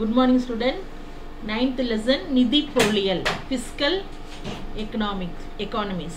Good morning student ninth lesson நிதி பொருளியல் fiscal economics economies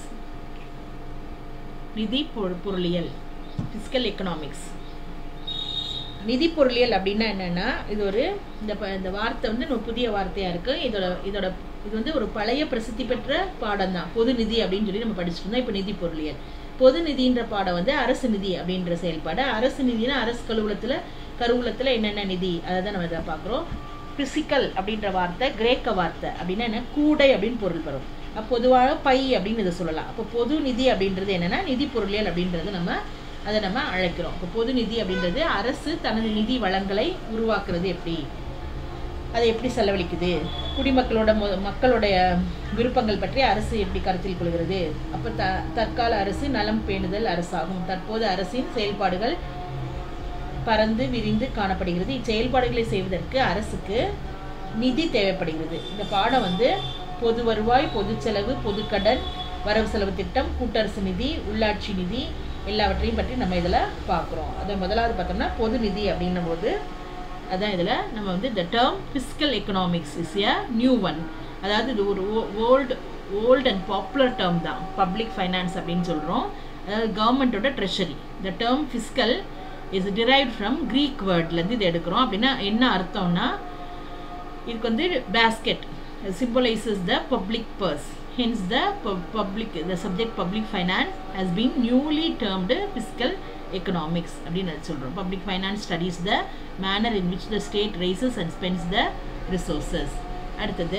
நிதி பொரு- பொருளியல் ஃபிஸ்கல் எக்கனாமிக்ஸ் நிதி பொருளியல் அப்படின்னா என்னன்னா இது ஒரு இந்த ப- இந்த வார்த்தை வந்து ஒரு புதிய வார்த்தையா இருக்கு இதோட இதோட இது வந்து ஒரு பழைய பிரசித்தி பெற்ற பாடம் தான் பொது நிதி அப்படின்னு சொல்லி நம்ம படிச்சுட்டு இருந்தோம் இப்போ நிதி பொருளியல் பொது நிதின்ற பாடம் வந்து அரசு நிதி அப்படின்ற செயல்பாடு அரசு நிதினா அரசு கருவூலத்துல கருவூலத்துல என்னென்ன நிதி அதை தான் நம்ம இதை பார்க்குறோம் பிசிக்கல் அப்படின்ற வார்த்தை கிரேக்க வார்த்தை அப்படின்னா என்ன கூடை அப்படின்னு பொருள் வரும் அப்போ பொதுவாக பை அப்படின்னு இதை சொல்லலாம் அப்போ பொது நிதி அப்படின்றது என்னன்னா நிதி பொருளியல் அப்படின்றது நம்ம அதை நம்ம அழைக்கிறோம் இப்போ பொது நிதி அப்படின்றது அரசு தனது நிதி வளங்களை உருவாக்குறது எப்படி அதை எப்படி செலவழிக்குது குடிமக்களோட மொ- மக்களுடைய விருப்பங்கள் பற்றி அரசு எப்படி கருத்தில் கொள்கிறது அப்போ த தற்கால அரசு நலம் பேணுதல் அரசாகும் தற்போது அரசின் செயல்பாடுகள் பறந்து விரிந்து காணப்படுகிறது இச்செயல்பாடுகளை செய்வதற்கு அரசுக்கு நிதி தேவைப்படுகிறது இந்த பாடம் வந்து பொது வருவாய் பொது செலவு பொது கடன் வரவு செலவு திட்டம் கூட்டரசு நிதி உள்ளாட்சி நிதி எல்லாவற்றையும் பற்றி நம்ம இதில் பார்க்குறோம் அதை முதலாவது பார்த்தோம்னா பொது நிதி அப்படின்னும் போது அதான் இதில் நம்ம வந்து இந்த term fiscal economics is a new one அதாவது இது ஒரு old old and popular term தான் பப்ளிக் ஃபைனான்ஸ் அப்படின்னு சொல்கிறோம் அதாவது கவர்மெண்ட்டோட ட்ரெஷரி இந்த term fiscal is derived from Greek வேர்ட்லேருந்து இது எடுக்கிறோம் அப்படின்னா என்ன அர்த்தம்னா இதுக்கு வந்து basket symbolizes the public purse hence the pu- public the subject public finance has been newly termed fiscal economics அப்படின்னு அது சொல்றோம் public finance studies the manner in which the state raises and spends the resources அடுத்தது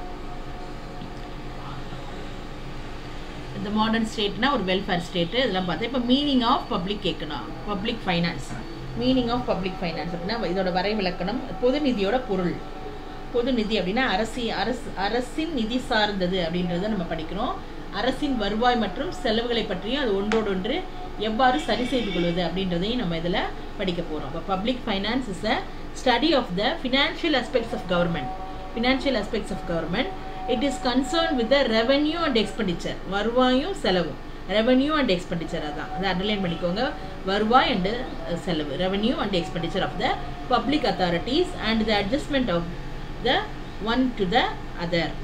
இந்த modern ஸ்டேட்னா ஒரு welfare state இதெல்லாம் பார்த்தா இப்போ meaning of public எக்கனா public finance meaning of public finance அப்படின்னா இதோட வரைவிலக்கணம் பொது நிதியோட பொருள் பொது நிதி அப்படின்னா அரசி அரசு அரசின் நிதி சார்ந்தது அப்படின்றத நம்ம படிக்கிறோம் அரசின் வருவாய் மற்றும் செலவுகளை பற்றியும் அது ஒன்றோடொன்று எவ்வாறு சரி செய்து கொள்வது அப்படின்றதையும் நம்ம இதில் படிக்க போகிறோம் இப்போ public finance is a study of the financial aspects of government financial aspects of government it is concern with the revenue and expenditure வருவாயும் செலவும் ரெவன்யூ அண்ட் எக்ஸ்பெண்டிச்சர் அதான் அதை அண்டர்லைன் பண்ணிக்கோங்க வருவாய் அண்ட் செலவு revenue and expenditure of the public authorities and the adjustment of the one to the other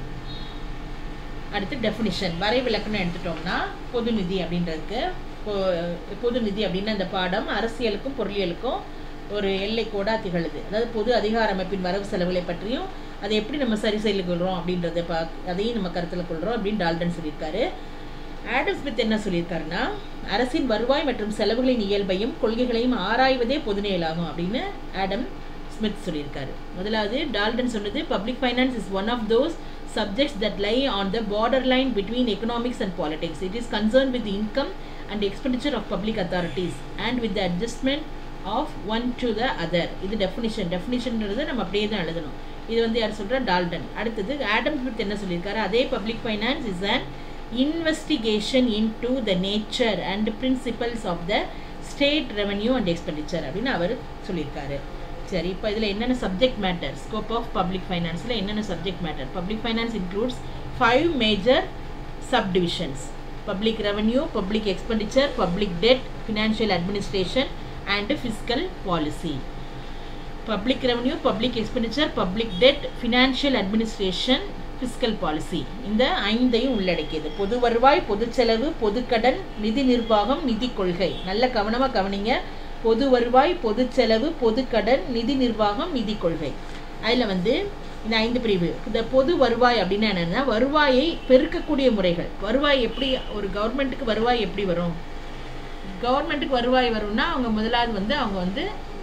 அடுத்து definition வரைவிலக்கணம் எடுத்துட்டோம்னா பொது நிதி அப்படின்றதுக்கு பொ- பொது நிதி அப்படின்னா இந்த பாடம் அரசியலுக்கும் பொருளியலுக்கும் ஒரு எல்லை கோடா திகழுது அதாவது பொது அதிகார அமைப்பின் வரவு செலவுகளை பற்றியும் அதை எப்படி நம்ம சரி செய்து கொள்கிறோம் அப்படின்றத பா அதையும் நம்ம கருத்தில் கொள்கிறோம் அப்படின்னு டால்டன் சொல்லியிருக்காரு ஆடம் ஸ்மித் என்ன சொல்லியிருக்காருன்னா அரசின் வருவாய் மற்றும் செலவுகளின் இயல்பையும் கொள்கைகளையும் ஆராய்வதே பொதுநேயலாகும் அப்படின்னு ஆடம் ஸ்மித் சொல்லியிருக்காரு முதலாவது டால்டன் சொன்னது public finance is one of those subjects that lie on the border line between economics and politics it is concern with income and expenditure of public authorities and with the adjustment of one to the other இது definition டெஃபினிஷன்ன்றது நம்ம அப்படியே தான் எழுதணும் இது வந்து யார் சொல்கிறா டால்டன் அடுத்தது ஆடம் ஸ்மித் என்ன சொல்லியிருக்காரு அதே public finance is an investigation into the nature and principles of the state revenue and expenditure அப்படின்னு அவர் சொல்லியிருக்காரு சரி இப்போ இதில் என்னென்ன subject matter scope of public ஃபைனான்ஸில் என்னென்ன subject matter public finance includes five major subdivisions public revenue public expenditure public debt financial administration and fiscal policy public revenue public expenditure public debt financial administration fiscal policy இந்த ஐந்தையும் உள்ளடக்கியது பொது வருவாய் பொது செலவு பொது கடன் நிதி நிர்வாகம் நிதி கொள்கை நல்ல கவனமாக கவனிங்க பொது வருவாய் பொது செலவு பொது கடன் நிதி நிர்வாகம் நிதி கொள்கை அதில் வந்து இந்த ஐந்து பிரிவு இந்த பொது வருவாய் அப்படின்னா என்னன்னா வருவாயை பெருக்கக்கூடிய முறைகள் வருவாய் எப்படி ஒரு கவர்மெண்ட்டுக்கு வருவாய் எப்படி வரும் கவர்மெண்ட்டுக்கு வருவாய் வரும்னா அவங்க முதலாவது வந்து அவங்க வந்து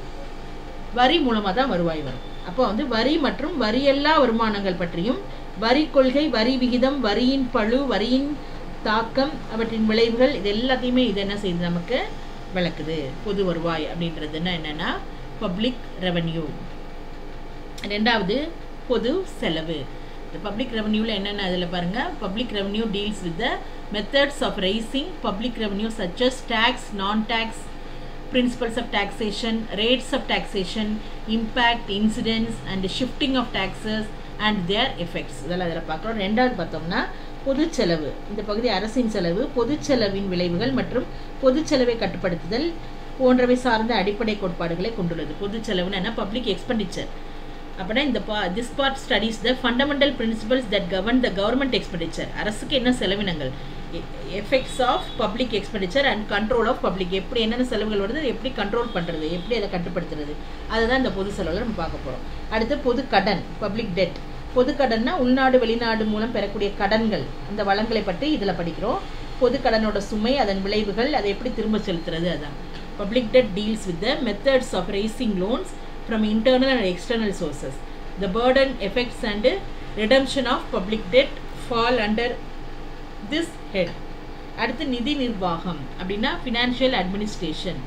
வரி மூலமாக தான் வருவாய் வரும் அப்போ வந்து வரி மற்றும் வரியல்லா வருமானங்கள் பற்றியும் வரி கொள்கை வரி விகிதம் வரியின் பழு வரியின் தாக்கம் அவற்றின் விளைவுகள் இது எல்லாத்தையுமே இது என்ன செய்யுது நமக்கு விளக்குது பொது வருவாய் அப்படின்றதுன்னா என்னன்னா பப்ளிக் ரெவன்யூ ரெண்டாவது பொது செலவு இந்த பப்ளிக் ரெவன்யூவில் என்னென்ன அதில் பாருங்கள் public revenue deals with the methods of raising public revenue such as tax non tax principles of taxation, rates of taxation, impact, incidence and shifting of taxes and their effects இதெல்லாம் அதில் பார்க்குறோம் ரெண்டாவது பார்த்தோம்னா பொது செலவு இந்த பகுதி அரசின் செலவு பொது செலவின் விளைவுகள் மற்றும் பொது செலவை கட்டுப்படுத்துதல் போன்றவை சார்ந்த அடிப்படை கோட்பாடுகளை கொண்டுள்ளது பொது செலவுன்னு என்ன பப்ளிக் எக்ஸ்பெண்டிச்சர் அப்படின்னா இந்த பா this part studies the fundamental principles that govern the government expenditure அரசுக்கு என்ன செலவினங்கள் effects of public expenditure and control of public எப்படி என்னென்ன செலவுகள் வருது எப்படி கண்ட்ரோல் பண்ணுறது எப்படி அதை கட்டுப்படுத்துறது அதுதான் இந்த பொது செலவில் நம்ம பார்க்க போகிறோம் அடுத்து பொது கடன் பப்ளிக் டெட் பொது கடன்னா உள்நாடு வெளிநாடு மூலம் பெறக்கூடிய கடன்கள் அந்த வளங்களை பற்றி இதில் படிக்கிறோம் பொது கடனோட சுமை அதன் விளைவுகள் அதை எப்படி திரும்ப செலுத்துறது அதான் public debt deals with the methods of raising loans from internal and external sources the burden effects and redemption of public debt fall under this head அடுத்து நிதி நிர்வாகம் அப்படின்னா ஃபினான்ஷியல் அட்மினிஸ்ட்ரேஷன்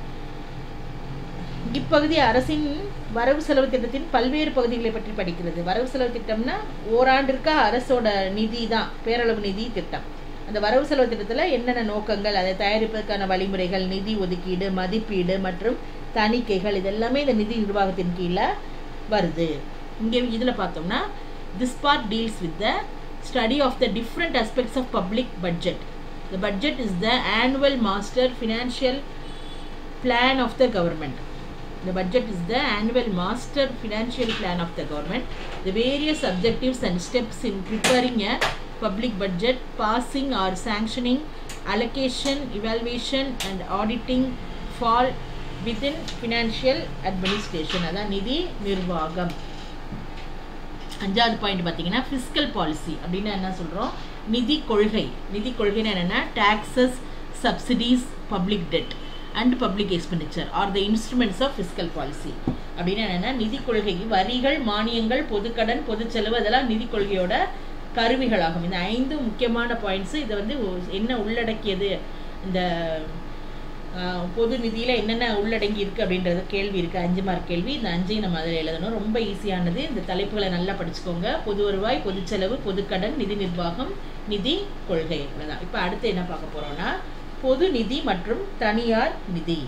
இப்பகுதி அரசின் வரவு செலவு திட்டத்தின் பல்வேறு பகுதிகளை பற்றி படிக்கிறது வரவு செலவு திட்டம்னா ஓராண்டிற்கா அரசோட நிதி தான் பேரளவு நிதி திட்டம் அந்த வரவு செலவு திட்டத்தில் என்னென்ன நோக்கங்கள் அதை தயாரிப்பதற்கான வழிமுறைகள் நிதி ஒதுக்கீடு மதிப்பீடு மற்றும் தணிக்கைகள் இதெல்லாமே இந்த நிதி நிர்வாகத்தின் கீழே வருது இங்கே இதில் பார்த்தோம்னா this part deals with the study of the different aspects of public budget the budget is the annual master financial plan of the government The budget is the annual master financial plan of the government. The various objectives and steps in preparing a public budget, passing or sanctioning, allocation, evaluation, and auditing fall within financial administration. அதான் நிதி நிர்வாகம் அஞ்சாவது point பார்த்தீங்கன்னா fiscal policy அப்படின்னு என்ன சொல்கிறோம் நிதி கொள்கை நிதி கொள்கைன்னு என்னென்னா taxes subsidies public debt and public expenditure are the instruments of fiscal policy அப்படின்னு என்னென்னா நிதி கொள்கை வரிகள் மானியங்கள் பொதுக்கடன் பொது செலவு அதெல்லாம் நிதி கொள்கையோட கருவிகளாகும் இந்த ஐந்து முக்கியமான பாயிண்ட்ஸு இதை வந்து என்ன உள்ளடக்கியது இந்த பொது நிதியில் என்னென்ன உள்ளடங்கி இருக்குது அப்படின்றது கேள்வி இருக்குது அஞ்சு மார்க் கேள்வி இந்த அஞ்சையும் நம்ம அதில் எழுதணும் ரொம்ப ஈஸியானது இந்த தலைப்புகளை நல்லா படிச்சுக்கோங்க பொது வருவாய் பொது செலவு பொதுக்கடன் நிதி நிர்வாகம் நிதி கொள்கை இவ்வளோதான் இப்போ அடுத்து என்ன பார்க்க போகிறோம்னா பொது நிதி மற்றும் தனியார் நிதி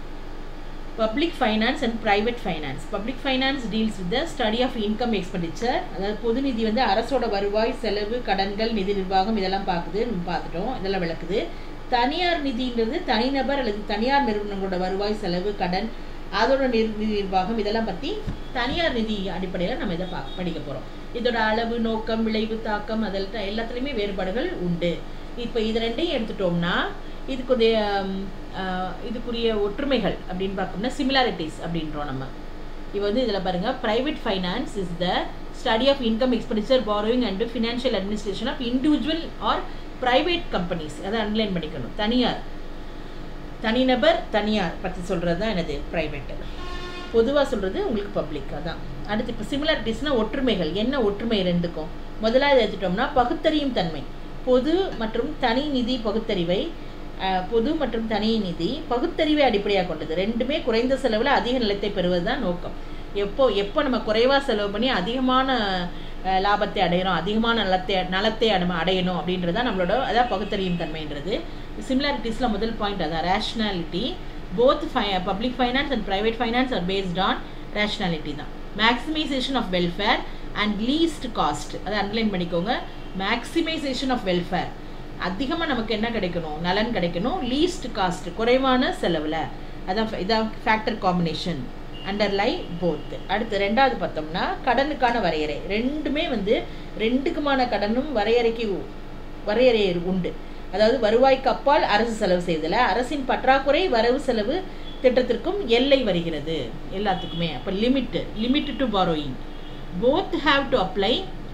public finance and private finance public finance deals with the study of income expenditure அதாவது பொது நிதி வந்து அரசோட வருவாய் செலவு கடன்கள் நிதி நிர்வாகம் இதெல்லாம் பார்க்குது நம்ம பார்த்துட்டோம் இதெல்லாம் விளக்குது தனியார் நிதின்றது தனிநபர் அல்லது தனியார் நிறுவனங்களோட வருவாய் செலவு கடன் அதோட நிதி நிர்வாகம் இதெல்லாம் பற்றி தனியார் நிதி அடிப்படையில் நம்ம இதை பா படிக்க போகிறோம் இதோட அளவு நோக்கம் விளைவு தாக்கம் அதெல்லாம் எல்லாத்துலேயுமே வேறுபாடுகள் உண்டு இப்போ இது ரெண்டையும் எடுத்துட்டோம்னா இதுக்குரிய இதுக்குரிய ஒற்றுமைகள் அப்படின்னு பார்த்தோம்னா சிமிலாரிட்டிஸ் அப்படின்றோம் நம்ம இப்போ வந்து இதில் பாருங்கள் private finance is the study of income expenditure borrowing and financial administration of individual or private companies அதை அன்லைன் பண்ணிக்கணும் தனியார் தனிநபர் தனியார் பற்றி சொல்கிறது தான் எனது ப்ரைவேட்டு பொதுவாக சொல்கிறது உங்களுக்கு பப்ளிக் அதான் அடுத்து இப்போ சிமிலாரிட்டிஸ்னால் ஒற்றுமைகள் என்ன ஒற்றுமை ரெண்டுக்கும் முதலாவது எடுத்துட்டோம்னா பகுத்தறியும் தன்மை பொது மற்றும் தனி நிதி பகுத்தறிவை பொது மற்றும் தனி நிதி பகுத்தறிவை அடிப்படையாக கொண்டது ரெண்டுமே குறைந்த செலவில் அதிக நிலத்தை பெறுவது தான் நோக்கம் எப்போ எப்போ நம்ம குறைவாக செலவு பண்ணி அதிகமான லாபத்தை அடையிறோம் அதிகமான நலத்தை நலத்தை நம்ம அடையணும் அப்படின்றது தான் நம்மளோட அதான் பகுத்தறியும் தன்மைன்றது சிமிலாரிட்டிஸில் முதல் பாயிண்ட் அதான் ரேஷ்னாலிட்டி போத் ஃபை public finance and private finance are based on rationality தான் maximization of welfare and least cost அதை அண்டர்லைன் பண்ணிக்கோங்க மேக்ஸிமைசேஷன் ஆஃப் வெல்ஃபேர் அதிகமாக நமக்கு என்ன கிடைக்கணும் நலன் கிடைக்கணும் லீஸ்ட் காஸ்ட் குறைவான செலவில் அதான் இதான் ஃபேக்டர் காம்பினேஷன் அண்டர்லை போத் அடுத்து ரெண்டாவது பார்த்தோம்னா கடனுக்கான வரையறை ரெண்டுமே வந்து ரெண்டுக்குமான கடனும் வரையறைக்கு வரையறை உண்டு அதாவது வருவாய்க்கு அப்பால் அரசு செலவு செய்தல அரசின் பற்றாக்குறை வரவு செலவு திட்டத்திற்கும் எல்லை வருகிறது எல்லாத்துக்குமே அப்போ limit limit to borrowing both have to apply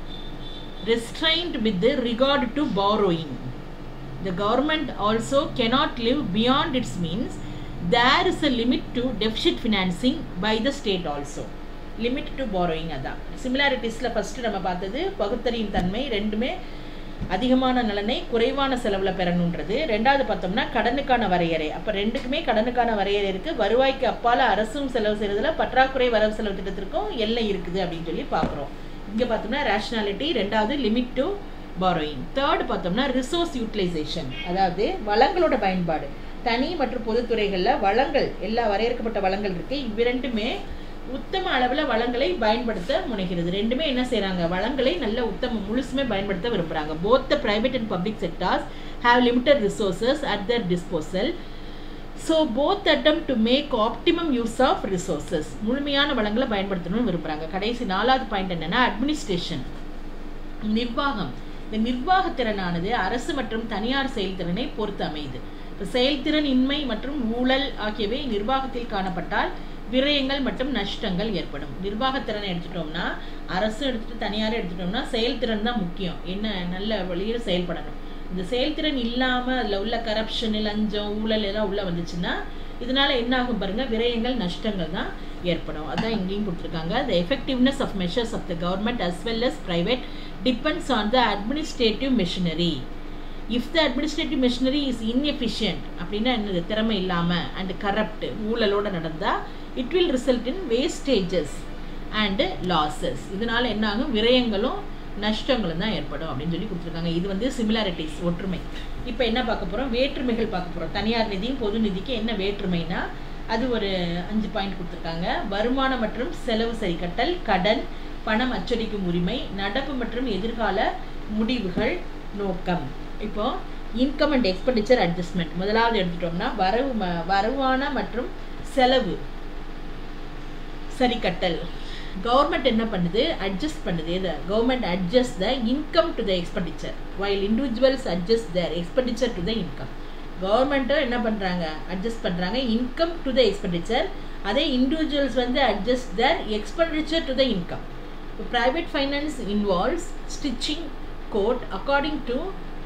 restrained with regard to borrowing. The government also cannot live beyond its means. There is a limit to deficit financing by the state also. Limit to borrowing அதான் சிமிலாரிட்டிஸில் first நம்ம பார்த்தது பகுத்தறியும் தன்மை ரெண்டுமே அதிகமான நலனை குறைவான செலவில் பெறணுன்றது ரெண்டாவது பார்த்தோம்னா கடனுக்கான வரையறை அப்போ ரெண்டுக்குமே கடனுக்கான வரையறை இருக்குது வருவாய்க்கு அப்பால் அரசும் செலவு செய்கிறதுல பற்றாக்குறை வரவு செலவு திட்டத்திற்கும் எல்லை இருக்குது அப்படின்னு சொல்லி பார்க்குறோம் இங்கே பார்த்தோம்னா ரேஷ்னாலிட்டி ரெண்டாவது லிமிட் டு பாரோயிங் தேர்ட் பார்த்தோம்னா ரிசோர்ஸ் யூட்டிலைசேஷன் அதாவது வளங்களோட பயன்பாடு தனி மற்றும் பொதுத்துறைகளில் வளங்கள் எல்லா வரையறுக்கப்பட்ட வளங்கள் இருக்குது இவ்விரண்டுமே உத்தம அளவில் வளங்களை பயன்படுத்த முனைகிறது ரெண்டுமே என்ன செய்கிறாங்க வளங்களை நல்ல உத்தம முழுசுமே பயன்படுத்த விரும்புகிறாங்க both the private and public sectors have limited resources at their disposal so both attempt to make optimum use of resources முழுமையான வளங்களை பயன்படுத்தணும்னு விரும்புகிறாங்க கடைசி நாலாவது பாயிண்ட் என்னன்னா அட்மினிஸ்ட்ரேஷன் நிர்வாகம் இந்த நிர்வாகத்திறனானது அரசு மற்றும் தனியார் செயல்திறனை பொறுத்து அமையுது இப்போ செயல்திறன் இன்மை மற்றும் ஊழல் ஆகியவை நிர்வாகத்தில் காணப்பட்டால் விரயங்கள் மற்றும் நஷ்டங்கள் ஏற்படும் நிர்வாகத்திறனை எடுத்துட்டோம்னா அரசு எடுத்துட்டு தனியார் எடுத்துட்டோம்னா செயல்திறன் தான் முக்கியம் என்ன நல்ல வழியில் செயல்படணும் இந்த செயல்திறன் இல்லாமல் அதில் உள்ள கரப்ஷன் லஞ்சம் ஊழல் எல்லாம் உள்ள வந்துச்சுன்னா இதனால என்ன ஆகும் பாருங்க விரயங்கள் நஷ்டங்கள் தான் ஏற்படும் அதான் இங்கேயும் கொடுத்துருக்காங்க the effectiveness of measures of the government as well as private depends on the administrative machinery if the administrative machinery is inefficient அப்படின்னா என்னது திறமை இல்லாமல் அண்ட் கரப்ட் ஊழலோட நடந்தால் it will result in wastages and losses இதனால என்ன ஆகும் விரயங்களும் நஷ்டங்களும் தான் ஏற்படும் அப்படின்னு சொல்லி கொடுத்துருக்காங்க இது வந்து சிமிலாரிட்டிஸ் ஒற்றுமை இப்போ என்ன பார்க்க போகிறோம் வேற்றுமைகள் பார்க்க போகிறோம் தனியார் நிதியும் பொது நிதிக்கு என்ன வேற்றுமைனா அது ஒரு அஞ்சு பாயிண்ட் கொடுத்துருக்காங்க வருமானம் மற்றும் செலவு சரிக்கட்டல் கடன் பணம் அச்சடிக்கும் உரிமை நடப்பு மற்றும் எதிர்கால முடிவுகள் நோக்கம் இப்போ இன்கம் அண்ட் எக்ஸ்பெண்டிச்சர் அட்ஜஸ்ட்மெண்ட் முதலாவது எடுத்துட்டோம்னா வரவு ம- வருமான மற்றும் செலவு சரி கட்டல் கவர்மெண்ட் என்ன பண்ணுது அட்ஜஸ்ட் பண்ணுது எது government adjust the income to the expenditure while individuals adjust their expenditure to the income கவர்மெண்ட்டும் என்ன பண்ணுறாங்க அட்ஜஸ்ட் பண்ணுறாங்க இன்கம் டு த எக்ஸ்பெண்டிச்சர் அதே இண்டிவிஜுவல்ஸ் வந்து adjust their expenditure to the income private finance involves stitching coat according to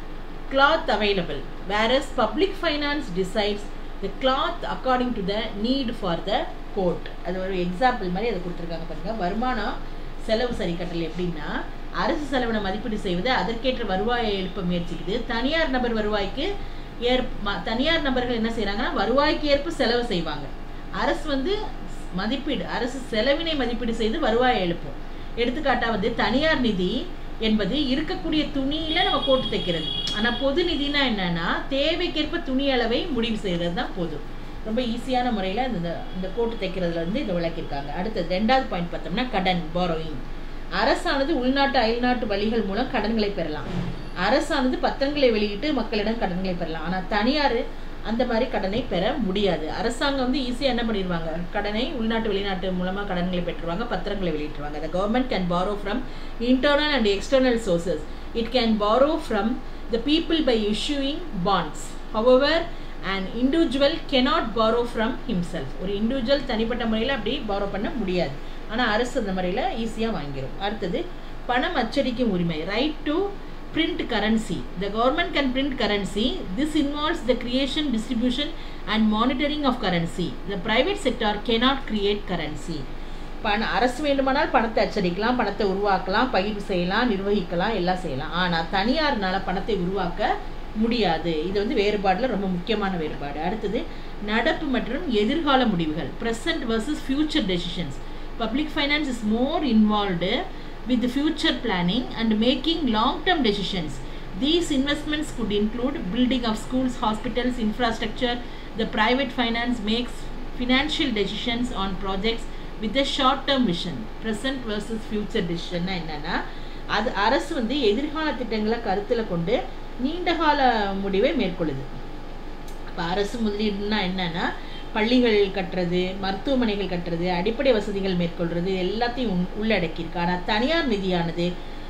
cloth available whereas public finance decides the cloth according to the need for the coat அது ஒரு example மாதிரி அதை கொடுத்துருக்காங்க பாருங்க வருமானம் செலவு சரி கட்டல் எப்படின்னா அரசு செலவின மதிப்பீடு செய்வது அதற்கேற்ற வருவாயை எழுப்ப முயற்சிக்குது தனியார் நபர் வருவாய்க்கு ஏற் ம- தனியார் நபர்கள் என்ன செய்றாங்கன்னா வருவாய்க்கு ஏற்ப செலவு செய்வாங்க அரசு வந்து மதிப்பீடு அரசு செலவினை மதிப்பீடு செய்து வருவாயை எழுப்பும் எடுத்துக்காட்டா வந்து தனியார் நிதி என்பது இருக்கக்கூடிய துணியில நம்ம போட்டு தைக்கிறது ஆனா பொது நிதினா என்னன்னா தேவைக்கேற்ப துணி அளவை முடிவு செய்யறது தான் பொது ரொம்ப ஈஸியான முறையில் இந்த இந்த கோட்டு தைக்கிறதுல வந்து இதை விளக்கியிருக்காங்க அடுத்தது ரெண்டாவது பாயிண்ட் பார்த்தோம்னா கடன் borrowing அரசானது உள்நாட்டு அயல்நாட்டு வழிகள் மூலம் கடன்களை பெறலாம் அரசானது பத்திரங்களை வெளியிட்டு மக்களிடம் கடன்களை பெறலாம் ஆனால் தனியார் அந்த மாதிரி கடனை பெற முடியாது அரசாங்கம் வந்து ஈஸியாக என்ன பண்ணிடுவாங்க கடனை உள்நாட்டு வெளிநாட்டு மூலமாக கடன்களை பெற்றுருவாங்க பத்திரங்களை வெளியிட்டுருவாங்க the government can borrow from internal and external sources it can borrow from the people by issuing bonds however an individual cannot borrow from himself ஒரு இண்டிவிஜுவல் தனிப்பட்ட முறையில் அப்படி borrow பண்ண முடியாது ஆனால் அரசு அந்த முறையில் ஈஸியாக வாங்கிடும் அடுத்தது பணம் அச்சடிக்கும் உரிமை right to print currency the government can print currency this involves the creation distribution and monitoring of currency the private sector cannot create currency பண அரசு வேண்டுமானால் பணத்தை அச்சடிக்கலாம் பணத்தை உருவாக்கலாம் பகிர்வு செய்யலாம் நிர்வகிக்கலாம் எல்லாம் செய்யலாம் ஆனால் தனியார்னால பணத்தை உருவாக்க முடியாது இது வந்து வேறுபாடில் ரொம்ப முக்கியமான வேறுபாடு அடுத்தது நடப்பு மற்றும் எதிர்கால முடிவுகள் present versus future decisions public finance is more involved with future planning and making long-term decisions. These investments could include building of schools, hospitals, infrastructure. The private finance makes financial decisions on projects with a short-term vision. Present versus future decision என்னன்னா அது அரசு வந்து எதிர்கால திட்டங்களை கருத்தில் கொண்டு நீண்டகால முடிவை மேற்கொள்ளுது இப்போ அரசு முதலீடுனா என்னன்னா பள்ளிகள் கட்டுறது மருத்துவமனைகள் கட்டுறது அடிப்படை வசதிகள் மேற்கொள்றது எல்லாத்தையும் உள்- உள்ளடக்கியிருக்கு ஆனால் தனியார் நிதியானது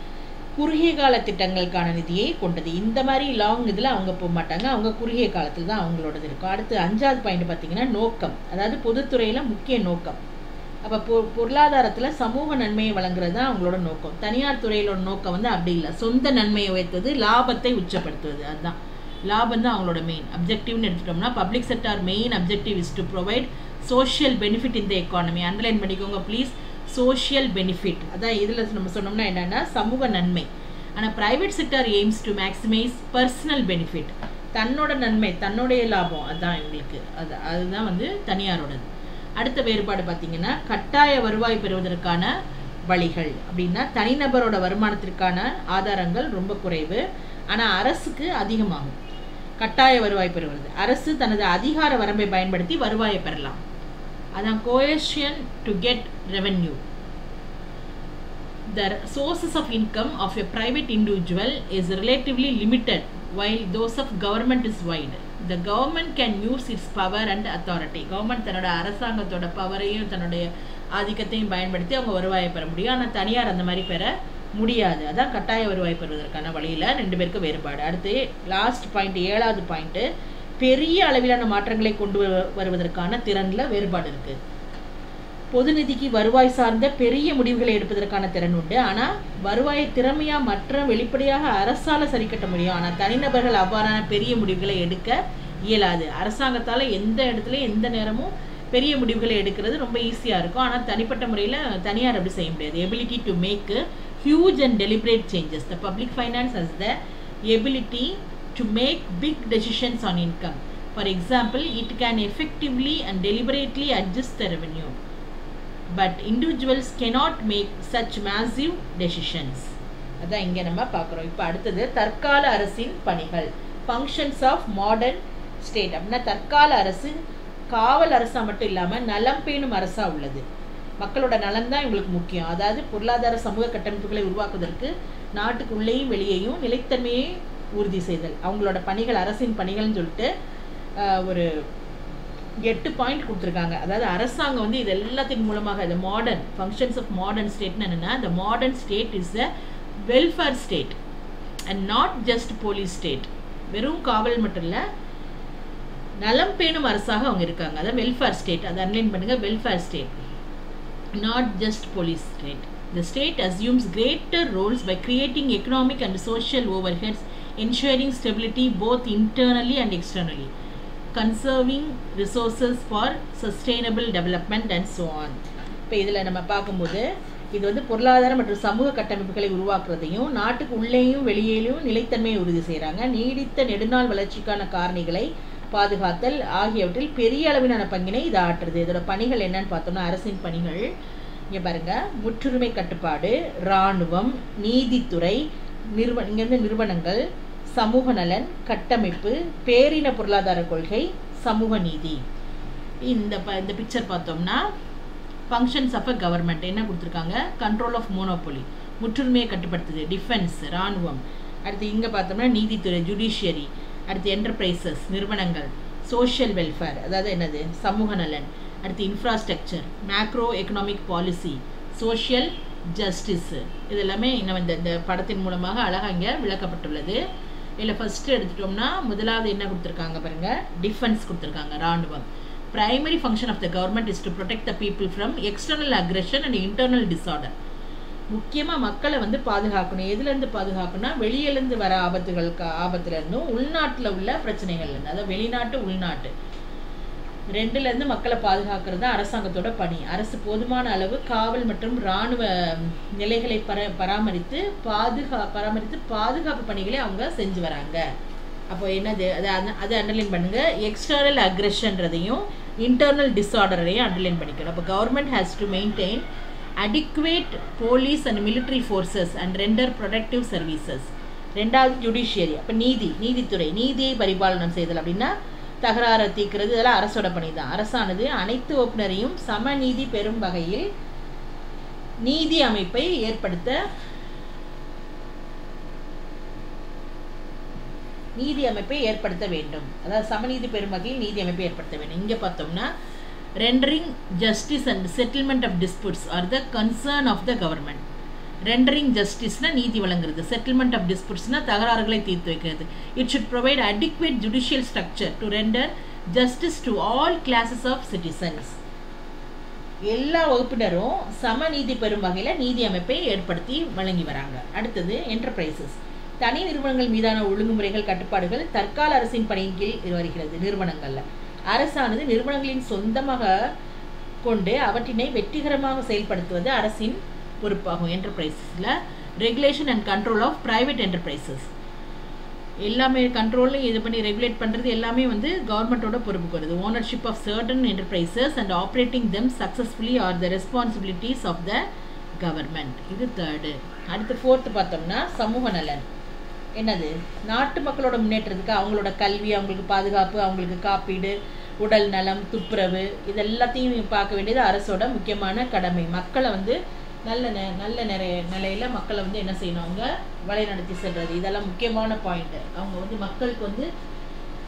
குறுகிய கால திட்டங்களுக்கான நிதியை கொண்டது இந்த மாதிரி லாங் இதில் அவங்க போக மாட்டாங்க அவங்க குறுகிய காலத்தில் தான் அவங்களோடது இருக்கும் அடுத்து அஞ்சாவது பாயிண்ட் பார்த்தீங்கன்னா நோக்கம் அதாவது பொதுத்துறையில் முக்கிய நோக்கம் அப்போ பொ பொருளாதாரத்தில் சமூக நன்மையை வழங்குறது தான் அவங்களோட நோக்கம் தனியார் துறையிலோட நோக்கம் வந்து அப்படி இல்லை சொந்த நன்மையை உயர்த்துவது லாபத்தை உச்சப்படுத்துவது அதுதான் லாபம் தான் அவங்களோட மெயின் அப்ஜெக்டிவ்னு எடுத்துட்டோம்னா public sector main objective is to provide social benefit இந்த எக்கானமி அண்டர்லைன் பண்ணிக்கோங்க ப்ளீஸ் சோஷியல் பெனிஃபிட் அதான் இதில் நம்ம சொன்னோம்னா என்னென்னா சமூக நன்மை ஆனால் private sector aims to maximize personal benefit தன்னோட நன்மை தன்னுடைய லாபம் அதுதான் இவங்களுக்கு அது அதுதான் வந்து தனியாரோடது அடுத்த வேறுபாடு பார்த்தீங்கன்னா கட்டாய வருவாய் பெறுவதற்கான வழிகள் அப்படின்னா தனிநபரோட வருமானத்திற்கான ஆதாரங்கள் ரொம்ப குறைவு ஆனால் அரசுக்கு அதிகமாகும் கட்டாய வருவாய் பெறுவது அரசு தனது அதிகார வரம்பை பயன்படுத்தி வருவாயை பெறலாம் அதான் coercion to get revenue the sources of income of a private individual is relatively limited while those of government is wide the government can use its power and authority government தன்னோட அரசாங்கத்தோட பவரையும் தன்னுடைய ஆதிக்கத்தையும் பயன்படுத்தி அவங்க வருவாயை பெற முடியும் ஆனால் தனியார் அந்த மாதிரி பெற முடியாது அதான் கட்டாய வருவாய் பெறுவதற்கான வழியில் ரெண்டு பேருக்கு வேறுபாடு அடுத்து லாஸ்ட் பாயிண்ட் ஏழாவது பாயிண்ட்டு பெரிய அளவிலான மாற்றங்களை கொண்டு வரு- வருவதற்கான திறனில் வேறுபாடு இருக்குது பொது நிதிக்கு வருவாய் சார்ந்த பெரிய முடிவுகளை எடுப்பதற்கான திறன் உண்டு ஆனால் வருவாயை திறமையா மற்ற வெளிப்படையாக அரசால சரி கட்ட முடியும் ஆனால் தனிநபர்கள் அவ்வாறான பெரிய முடிவுகளை எடுக்க இயலாது அரசாங்கத்தால் எந்த இடத்துலையும் எந்த நேரமும் பெரிய முடிவுகளை எடுக்கிறது ரொம்ப ஈஸியாக இருக்கும் ஆனால் தனிப்பட்ட முறையில் தனியார் அப்படி செய்ய முடியாது ability to make huge and deliberate changes the public finance has the ability to make big decisions on income for example it can effectively and deliberately adjust the revenue but individuals cannot make such massive decisions அதான் இங்கே நம்ம பார்க்குறோம் இப்போ அடுத்தது தற்கால அரசின் பணிகள் functions of modern state அப்படின்னா தற்கால அரசு காவல் அரசா மட்டும் இல்லாமல் நலம் பேணும் அரசா உள்ளது மக்களோட நலன் தான் இவங்களுக்கு முக்கியம் அதாவது பொருளாதார சமூக கட்டமைப்புகளை உருவாக்குவதற்கு நாட்டுக்குள்ளேயும் வெளியேயும் நிலைத்தன்மையை உறுதி செய்தல் அவங்களோட பணிகள் அரசின் பணிகள்னு சொல்லிட்டு ஆஹ், ஒரு எட்டு பாயிண்ட் கொடுத்துருக்காங்க அதாவது அரசாங்கம் வந்து இது எல்லாத்தின் மூலமாக இந்த மாடர்ன் ஃபங்க்ஷன்ஸ் ஆஃப் மாடர்ன் ஸ்டேட்னு என்னென்னா the modern state is a welfare state and not just police state வெறும் காவல் மட்டும் இல்லை நலம் பேணும் அரசாக அவங்க இருக்காங்க அதான் வெல்ஃபேர் ஸ்டேட் அதை அன்லைன் பண்ணுங்க welfare state not just police state. The state assumes greater roles by creating economic and social overheads, ensuring stability both internally and externally, conserving resources for sustainable development and so on. இப்போ இதில் நம்ம பார்க்கும்போது இது வந்து பொருளாதார மற்றும் சமூக கட்டமைப்புகளை உருவாக்குறதையும் நாட்டுக்கு உள்ளேயும் வெளியேயும் நிலைத்தன்மையை உறுதி செய்கிறாங்க நீடித்த நெடுநாள் வளர்ச்சிக்கான காரணிகளை பாதுகாத்தல் ஆகியவற்றில் பெரிய அளவிலான பங்கினை இது ஆற்றுது இதோட பணிகள் என்னன்னு பார்த்தோம்னா அரசின் பணிகள் இங்கே பாருங்க முற்றுரிமை கட்டுப்பாடு இராணுவம் நீதித்துறை நிறுவ இங்கேருந்து நிறுவனங்கள் சமூக நலன் கட்டமைப்பு பேரின பொருளாதார கொள்கை சமூக நீதி இந்த ப இந்த பிக்சர் பார்த்தோம்னா ஃபங்க்ஷன்ஸ் ஆஃப் அ கவர்மெண்ட் என்ன கொடுத்துருக்காங்க கண்ட்ரோல் ஆஃப் மோனோபொலி முற்றுரிமையை கட்டுப்படுத்துது டிஃபென்ஸ் இராணுவம் அடுத்து இங்கே பார்த்தோம்னா நீதித்துறை ஜுடிஷியரி அடுத்து என்டர்பிரைசஸ் நிறுவனங்கள் சோஷியல் வெல்ஃபேர் அதாவது என்னது சமூக நலன் அடுத்து infrastructure macro economic policy social justice இது எல்லாமே இன்னும் இந்த இந்த படத்தின் மூலமாக அழகாக இங்கே விளக்கப்பட்டுள்ளது இதில் ஃபஸ்ட்டு எடுத்துட்டோம்னா முதலாவது என்ன கொடுத்துருக்காங்க பாருங்க டிஃபென்ஸ் கொடுத்துருக்காங்க ராணுவம் primary function of the government is to protect the people from external aggression and internal disorder முக்கியமாக மக்களை வந்து பாதுகாக்கணும் எதுலேருந்து பாதுகாக்கணும்னா வெளியிலேருந்து வர ஆபத்துகளுக்கு ஆபத்துலேருந்தும் உள்நாட்டில் உள்ள பிரச்சனைகள்லேருந்து அதாவது வெளிநாட்டு உள்நாட்டு ரெண்டுலேருந்து மக்களை பாதுகாக்கிறது தான் அரசாங்கத்தோட பணி அரசு போதுமான அளவு காவல் மற்றும் இராணுவ நிலைகளை பர பராமரித்து பாதுகா பராமரித்து பாதுகாப்பு பணிகளை அவங்க செஞ்சு வராங்க அப்போ என்னது அதை அது- அதை அண்டர்லைன் பண்ணுங்க எக்ஸ்டர்னல் அக்ரெஷன்றதையும் இன்டர்னல் டிஸார்டரையும் அண்டர்லைன் பண்ணிக்கணும் அப்போ government has to maintain adequate police and military forces and render protective services ரெண்டாவது ஜுடிஷியரி அப்போ நீதி நீதித்துறை நீதியை பரிபாலனம் செய்தல் அப்படின்னா தகராறை தீர்க்கிறது இதெல்லாம் அரசோட பணி தான் அரசானது அனைத்து ஓப்புநரையும் சமநீதி பெறும் வகையில் நீதி அமைப்பை ஏற்படுத்த நீதி அமைப்பை ஏற்படுத்த வேண்டும் அதாவது சமநீதி பெறும் வகையில் நீதி அமைப்பை ஏற்படுத்த வேண்டும் இங்கே பார்த்தோம்னா rendering justice and settlement of disputes are the concern of the government rendering ஜஸ்டிஸ்னா நீதி வழங்குறது செட்டில்மெண்ட் ஆஃப் டிஸ்பியூட்ஸ்னா தகராறுகளை தீர்த்து வைக்கிறது it should provide adequate judicial structure to render justice to all classes of citizens எல்லா வகுப்பினரும் சமநீதி பெறும் வகையில் நீதி அமைப்பை ஏற்படுத்தி வழங்கி வராங்க அடுத்தது என்டர்பிரைசஸ் தனி நிறுவனங்கள் மீதான ஒழுங்குமுறைகள் கட்டுப்பாடுகள் தற்கால அரசின் பணியின் கீழ் வருகிறது நிறுவனங்கள்ல அரசானது நிறுவனங்களின் சொந்தமாக கொண்டு அவற்றினை வெற்றிகரமாக செயல்படுத்துவது அரசின் பொறுப்பாகும் என்டர்பிரைசஸில் regulation and control of private enterprises எல்லாமே கண்ட்ரோலும் இது பண்ணி ரெகுலேட் பண்ணுறது எல்லாமே வந்து கவர்மெண்ட்டோட பொறுப்புக்கு வருது ownership of certain enterprises and operating them successfully are the responsibilities of the government இது தேர்டு அடுத்து ஃபோர்த்து பார்த்தோம்னா சமூக நலன் என்னது நாட்டு மக்களோட முன்னேற்றத்துக்கு அவங்களோட கல்வி அவங்களுக்கு பாதுகாப்பு அவங்களுக்கு காப்பீடு உடல் நலம் துப்புரவு இது எல்லாத்தையும் பார்க்க வேண்டியது அரசோட முக்கியமான கடமை மக்களை வந்து நல்ல நெ நல்ல நிறைய நிலையில மக்களை வந்து என்ன செய்யணும் அவங்க வழிநடத்தி செல்றது இதெல்லாம் முக்கியமான பாயிண்ட் அவங்க வந்து மக்களுக்கு வந்து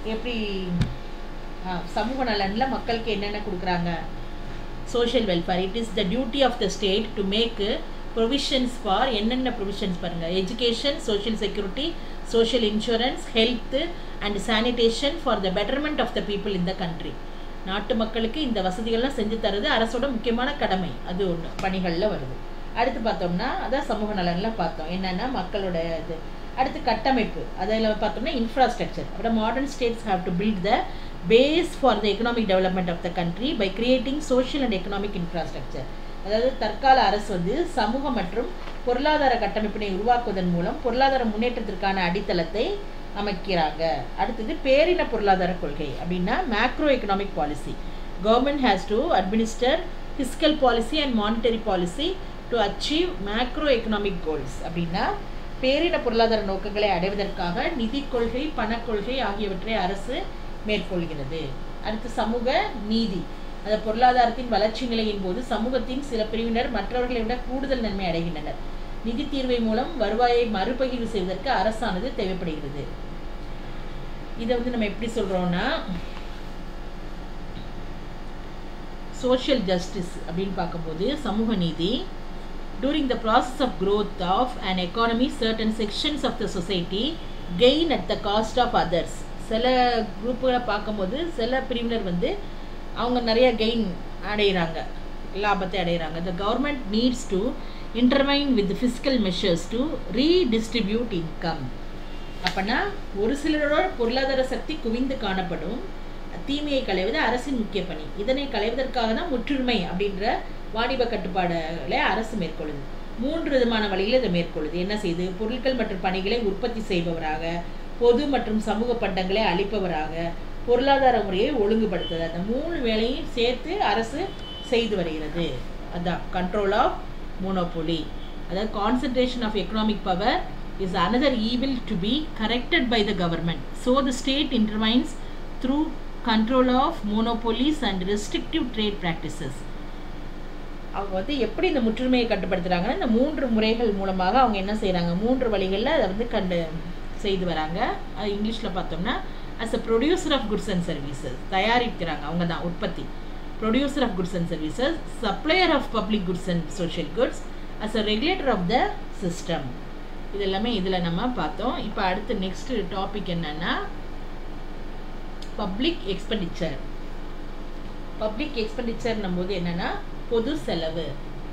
எப்படி ஆ, சமூக நலனில் மக்களுக்கு என்னென்ன கொடுக்குறாங்க social welfare it is the duty of the state to make provisions for என்னென்ன ப்ரொவிஷன்ஸ் பாருங்கள் education social security social insurance health and sanitation for the betterment of the people in the country நாட்டு மக்களுக்கு இந்த வசதிகள்லாம் செஞ்சு தரது அரசோட முக்கியமான கடமை அது ஒன்று பணிகளில் வருது அடுத்து பார்த்தோம்னா அதான் சமூக நலனில் பார்த்தோம் என்னென்னா மக்களோட இது அடுத்து கட்டமைப்பு அதில் பார்த்தோம்னா இன்ஃப்ராஸ்ட்ரக்சர் அப்புறம் modern states have to build the base for the economic development of the country by creating social and economic infrastructure அதாவது தற்கால அரசு வந்து சமூக மற்றும் பொருளாதார கட்டமைப்பினை உருவாக்குவதன் மூலம் பொருளாதார முன்னேற்றத்திற்கான அடித்தளத்தை அமைக்கிறாங்க அடுத்தது பேரின பொருளாதார கொள்கை அப்படின்னா macro economic policy government has to administer fiscal policy and monetary policy to achieve macro economic goals அப்படின்னா பேரின பொருளாதார நோக்கங்களை அடைவதற்காக நிதி கொள்கை பணக்கொள்கை ஆகியவற்றை அரசு மேற்கொள்கிறது அடுத்து சமூக நீதி அந்த பொருளாதாரத்தின் வளர்ச்சி நிலையின் போது சமூகத்தின் சில பிரிவினர் மற்றவர்களை விட கூடுதல் நன்மை அடைகின்றனர் நிதி தீர்வை மூலம் வருவாயை மறுபகிர்வு செய்வதற்கு அரசானது தேவைப்படுகிறது இதை வந்து நம்ம எப்படி சொல்றோம்னா சோஷியல் ஜஸ்டிஸ் அப்படின்னு பார்க்கும்போது சமூக நீதி during the process of growth of an economy certain sections of the society gain at the cost of others சில குரூப்புகளை பார்க்கும்போது சில பிரிவினர் வந்து அவங்க நிறைய கெயின் அடைகிறாங்க லாபத்தை அடைகிறாங்க the government needs to intervene with the fiscal measures to redistribute income அப்பனா ஒரு சிலரோட பொருளாதார சக்தி குவிந்து காணப்படும் தீமையை களைவது அரசின் முக்கிய பணி இதனை களைவதற்காக தான் முற்றுரிமை அப்படின்ற வாணிப கட்டுப்பாடுகளை அரசு மேற்கொள்ளுது மூன்று விதமான வழியில் இதை மேற்கொள்ளுது என்ன செய்யுது பொருட்கள் மற்றும் பணிகளை உற்பத்தி செய்பவராக பொது மற்றும் சமூக பண்டங்களை அளிப்பவராக பொருளாதார முறையை ஒழுங்குபடுத்துது அந்த மூணு வேலையும் சேர்த்து அரசு செய்து வருகிறது அதான் கண்ட்ரோல் ஆஃப் மோனோபோலி அதாவது concentration of economic power is another evil to be corrected by the government so the state intervenes through control of monopolies and restrictive trade practices அவங்க வந்து எப்படி இந்த முற்றுமையை கட்டுப்படுத்துறாங்கன்னா இந்த மூன்று முறைகள் மூலமாக அவங்க என்ன செய்றாங்க மூன்று வழிகளில் அதை வந்து கண்டு செய்து வராங்க அது இங்கிலீஷில் பார்த்தோம்னா as a producer of goods and services தயாரிக்கிறாங்க அவங்க தான் உற்பத்தி producer of goods and services supplier of public goods and social goods as a regulator of the system இது எல்லாமே இதில் நம்ம பார்த்தோம் இப்போ அடுத்து நெக்ஸ்ட் டாபிக் என்னன்னா பப்ளிக் எக்ஸ்பெண்டிச்சர் பப்ளிக் எக்ஸ்பெண்டிச்சர்னும் போது என்னன்னா பொது செலவு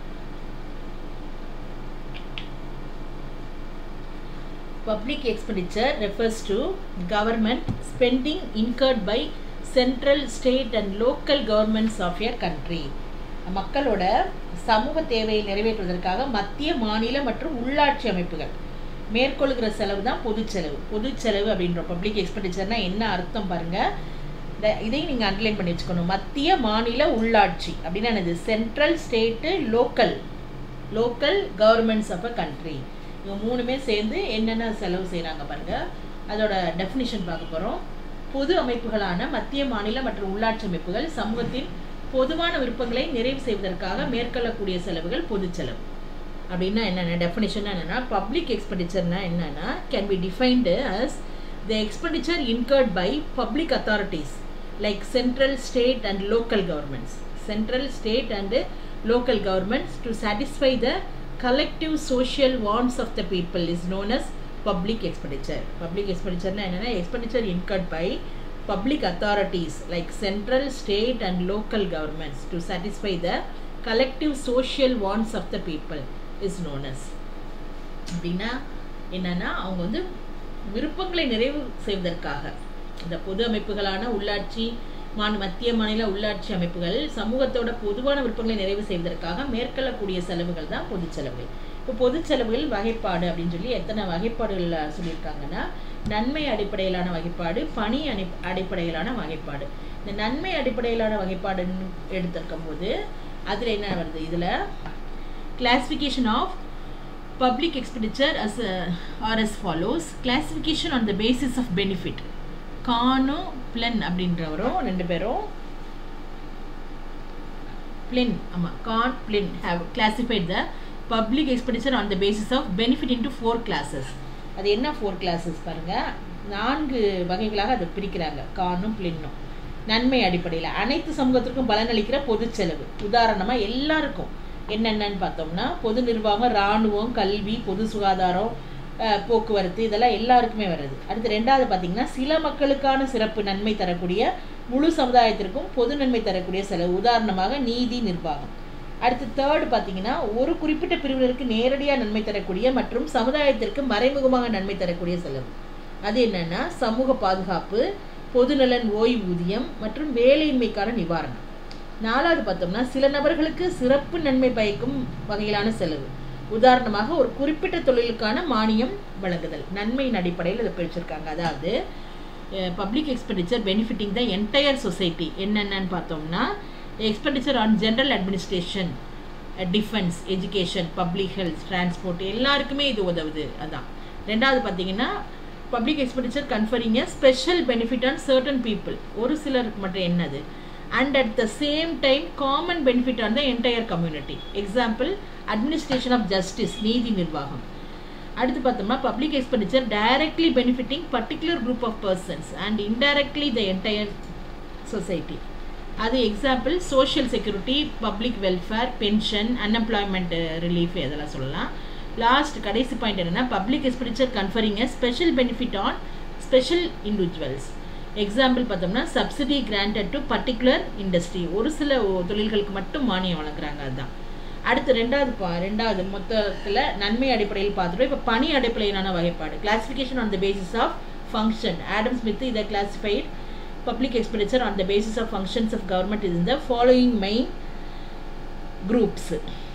Public expenditure refers to government spending incurred by central, state and local governments of a country. மக்களோட சமூக தேவையை நிறைவேற்றுவதற்காக மத்திய மாநில மற்றும் உள்ளாட்சி அமைப்புகள் மேற்கொள்கிற செலவு தான் பொது செலவு பொது செலவு அப்படின்ற பப்ளிக் எக்ஸ்பெண்டிச்சர்னா என்ன அர்த்தம் பாருங்க இந்த இதையும் நீங்கள் அண்டர்லைன் பண்ணி வச்சுக்கணும் மத்திய மாநில உள்ளாட்சி அப்படின்னா என்னது central state local local governments of a country இவங்க மூணுமே சேர்ந்து என்னென்ன செலவு செய்கிறாங்க பாருங்க அதோட டெஃபினிஷன் பார்க்க போகிறோம் பொது அமைப்புகளான மத்திய மாநில மற்றும் உள்ளாட்சி அமைப்புகள் சமூகத்தின் பொதுவான விருப்பங்களை நிறைவு செய்வதற்காக மேற்கொள்ளக்கூடிய செலவுகள் பொது செலவு அப்படின்னா என்னென்ன டெஃபினிஷன் என்னென்னா பப்ளிக் எக்ஸ்பெண்டிச்சர்னா என்னென்னா can be defined as the expenditure incurred by public authorities like central state and local governments central state and local governments to satisfy the collective social wants of the people is known as public expenditure public expenditure na enna expenditure incurred by public authorities like central state and local governments to satisfy the collective social wants of the people is known as அப்படின்னா என்னன்னா அவங்க வந்து விருப்பங்களை நிறைவு செய்வதற்காக இந்த பொது அமைப்புகளான உள்ளாட்சி மாநில மத்திய மாநில உள்ளாட்சி அமைப்புகள் சமூகத்தோட பொதுவான விருப்பங்களை நிறைவு செய்வதற்காக மேற்கொள்ளக்கூடிய செலவுகள் தான் பொது செலவுகள் இப்போ பொது செலவுகள் வகைப்பாடு அப்படின்னு சொல்லி எத்தனை வகைப்பாடுகள் சொல்லியிருக்காங்கன்னா நன்மை அடிப்படையிலான வகைப்பாடு பணி அடி அடிப்படையிலான வகைப்பாடு இந்த நன்மை அடிப்படையிலான வகைப்பாடுன்னு எடுத்திருக்கும் போது அதில் என்ன வருது இதில் classification of public expenditure as a, are as follows classification on the basis of benefit Cohn Plehn அப்படின்றவரும் ரெண்டு பேரும் பிளின் ஆமாம் Cohn Plehn have classified the public expenditure on the basis of benefit into four classes அது என்ன four classes பாருங்க நான்கு வகைகளாக அதை பிரிக்கிறாங்க காணும் பிளின்னும் நன்மை அடிப்படையில் அனைத்து சமூகத்திற்கும் பலனளிக்கிற பொது செலவு உதாரணமாக எல்லாருக்கும் என்னென்னன்னு பார்த்தோம்னா பொது நிர்வாகம் இராணுவம் கல்வி பொது சுகாதாரம் அஹ், போக்குவரத்து இதெல்லாம் எல்லாருக்குமே வருது அடுத்து ரெண்டாவது பார்த்தீங்கன்னா சில மக்களுக்கான சிறப்பு நன்மை தரக்கூடிய முழு சமுதாயத்திற்கும் பொது நன்மை தரக்கூடிய செலவு உதாரணமாக நீதி நிர்வாகம் அடுத்து தேர்டு பார்த்தீங்கன்னா ஒரு குறிப்பிட்ட பிரிவினருக்கு நேரடியாக நன்மை தரக்கூடிய மற்றும் சமுதாயத்திற்கு மறைமுகமாக நன்மை தரக்கூடிய செலவு அது என்னன்னா சமூக பாதுகாப்பு பொதுநலன் ஓய்வூதியம் மற்றும் வேலையின்மைக்கான நிவாரணம் நாலாவது பார்த்தோம்னா சில நபர்களுக்கு சிறப்பு நன்மை பயக்கும் வகையிலான செலவு உதாரணமாக ஒரு குறிப்பிட்ட தொழிலுக்கான மானியம் வழங்குதல் நன்மையின் அடிப்படையில் இதை பிரிச்சிருக்காங்க அதாவது public expenditure benefiting the entire society என்னென்னன்னு பார்த்தோம்னா expenditure on general administration defence education public health transport எல்லாருக்குமே இது உதவுது அதான் ரெண்டாவது பார்த்தீங்கன்னா public expenditure conferring a special benefit on certain people ஒரு சிலருக்கு மட்டும் என்னது and at the same time common benefit on the entire community example administration of justice நீதி நிர்வாகம் அடுத்து பார்த்தோம்னா public expenditure directly benefiting particular group of persons and indirectly the entire society அது example social security public welfare pension unemployment relief இதெல்லாம் சொல்லலாம் last கடைசி point என்னன்னா public expenditure conferring special benefit on special individuals example பார்த்தோம்னா subsidy granted to particular industry ஒரு சில ஒ- தொழில்களுக்கு மட்டும் மானியம் வழங்குறாங்க அதுதான் அடுத்து ரெண்டாவது பா ரெண்டாவது மொத்தத்தில் நன்மை அடிப்படையில் பார்த்துட்டோம் இப்போ பணி அடிப்படையிலான வகைப்பாடு classification on the basis of function Adam Smith இதை classified public expenditure on the basis of functions of government is இந்த ஃபாலோயிங் மெயின் குரூப்ஸ்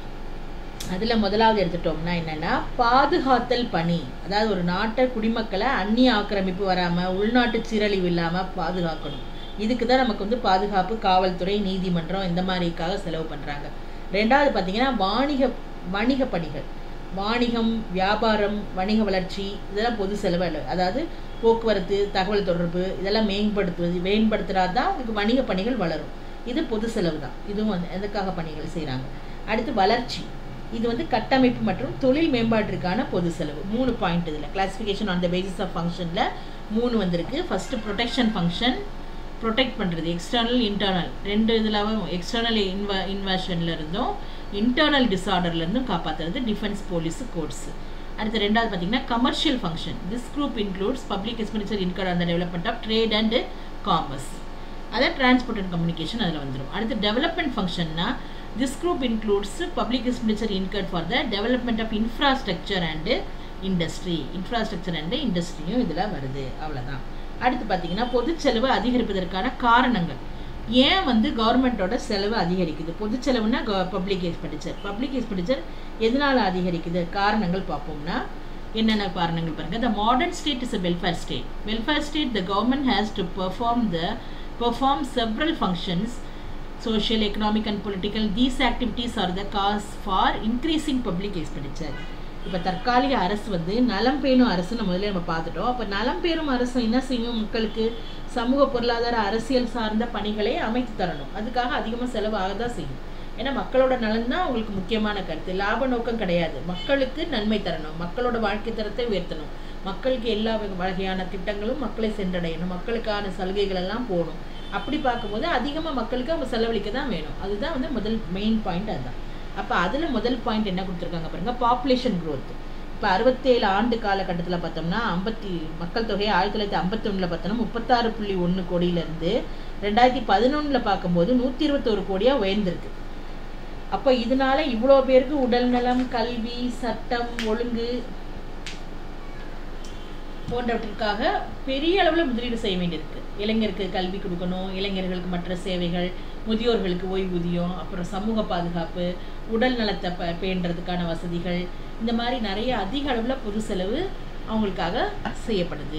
அதில் முதலாவது எடுத்துட்டோம்னா என்னென்னா பாதுகாத்தல் பணி அதாவது ஒரு நாட்டை குடிமக்களை அந்நிய ஆக்கிரமிப்பு வராமல் உள்நாட்டு சீரழிவு இல்லாமல் பாதுகாக்கணும் இதுக்கு தான் நமக்கு வந்து பாதுகாப்பு காவல்துறை நீதிமன்றம் இந்த மாதிரிக்காக செலவு பண்ணுறாங்க ரெண்டாவது பார்த்தீங்கன்னா வாணிக வணிக பணிகள் வாணிகம் வியாபாரம் வணிக வளர்ச்சி இதெல்லாம் பொது செலவு அல்ல. அதாவது போக்குவரத்து தகவல் தொடர்பு இதெல்லாம் மேம்படுத்துவது மேம்படுத்துறா தான் உங்களுக்கு வணிக பணிகள் வளரும் இது பொது செலவு தான் இதுவும் வந்து எதுக்காக பணிகள் செய்கிறாங்க அடுத்து வளர்ச்சி இது வந்து கட்டமைப்பு மற்றும் தொழில் மேம்பாட்டிற்கான பொது செலவு மூணு பாயிண்ட் இதில் classification on the basis of ஃபங்க்ஷனில் மூணு வந்திருக்கு ஃபர்ஸ்ட் ப்ரொடெக்ஷன் ஃபங்க்ஷன் ப்ரொடெக்ட் பண்ணுறது எக்ஸ்டர்னல் இன்டர்னல் ரெண்டு இதிலாவும் எக்ஸ்டர்னல் இன்வ இன்வர்ஷன்ல இருந்தும் இன்டர்னல் டிசார்டர்ல இருந்தும் காப்பாற்றுறது டிஃபென்ஸ் போலீஸ் கோர்ட்ஸ் அடுத்து ரெண்டாவது பார்த்தீங்கன்னா commercial function this group includes public expenditure incur அந்த development of trade and commerce அதான் டிரான்ஸ்போர்ட் அண்ட் கம்யூனிகேஷன் அதில் வந்துடும் அடுத்து டெவலப்மெண்ட் ஃபங்க்ஷன்னா this group includes public expenditure incurred for the development of infrastructure and industry infrastructure and இண்டஸ்ட்ரியும் இதில் வருது அவ்வளோதான் அடுத்து பார்த்தீங்கன்னா பொது செலவு அதிகரிப்பதற்கான காரணங்கள் ஏன் வந்து கவர்மெண்ட்டோட செலவு அதிகரிக்குது பொது செலவுனா பப்ளிக் எக்ஸ்பெண்டிச்சர் பப்ளிக் எக்ஸ்பெண்டிச்சர் எதனால அதிகரிக்குது காரணங்கள் பார்ப்போம்னா என்னென்ன காரணங்கள் பாருங்க the modern state is a welfare state welfare state the government has to perform the perform several functions social economic and political these activities are the cause for increasing public expenditure இப்போ தற்காலிக அரசு வந்து நலம் பேணும் அரசுன்னு முதல்ல நம்ம பார்த்துட்டோம் அப்போ நலம் பேணும் அரசு என்ன செய்யும் மக்களுக்கு சமூக பொருளாதார அரசியல் சார்ந்த பணிகளை அமைத்து தரணும் அதுக்காக அதிகமாக செலவாக தான் செய்யும் ஏன்னா மக்களோட நலன் தான் அவங்களுக்கு முக்கியமான கருத்து லாப நோக்கம் கிடையாது மக்களுக்கு நன்மை தரணும் மக்களோட வாழ்க்கை தரத்தை உயர்த்தணும் மக்களுக்கு எல்லா வகை- வகையான திட்டங்களும் மக்களை சென்றடையணும் மக்களுக்கான சலுகைகள் எல்லாம் போகணும் அப்படி பார்க்கும்போது அதிகமாக மக்களுக்கு அவங்க செலவழிக்க தான் வேணும் அதுதான் வந்து முதல் மெயின் பாயிண்ட் அதுதான் அப்போ அதில் முதல் பாயிண்ட் என்ன கொடுத்துருக்காங்க பாருங்க பாப்புலேஷன் growth இப்போ அறுபத்தேழு ஆண்டு காலகட்டத்தில் பார்த்தோம்னா ஐம்பத்தி மக்கள் தொகை ஆயிரத்தி தொள்ளாயிரத்தி ஐம்பத்தொன்னில் பார்த்தோம்னா முப்பத்தாறு புள்ளி ஒன்று கோடியிலேருந்து ரெண்டாயிரத்தி பதினொன்றில் பார்க்கும்போது நூற்றி இருபத்தோரு கோடியாக உயர்ந்திருக்கு அப்போ இதனால இவ்வளோ பேருக்கு உடல்நலம் கல்வி சட்டம் ஒழுங்கு போன்றவற்றிற்காக பெரிய அளவில் முதலீடு செய்ய வேண்டியிருக்கு இளைஞருக்கு கல்வி கொடுக்கணும் இளைஞர்களுக்கு மற்ற சேவைகள் முதியோர்களுக்கு ஓய்வூதியம் அப்புறம் சமூக பாதுகாப்பு உடல் நலத்தை ப பேணுறதுக்கான வசதிகள் இந்த மாதிரி நிறைய அதிக அளவில் பொது செலவு அவங்களுக்காக செய்யப்படுது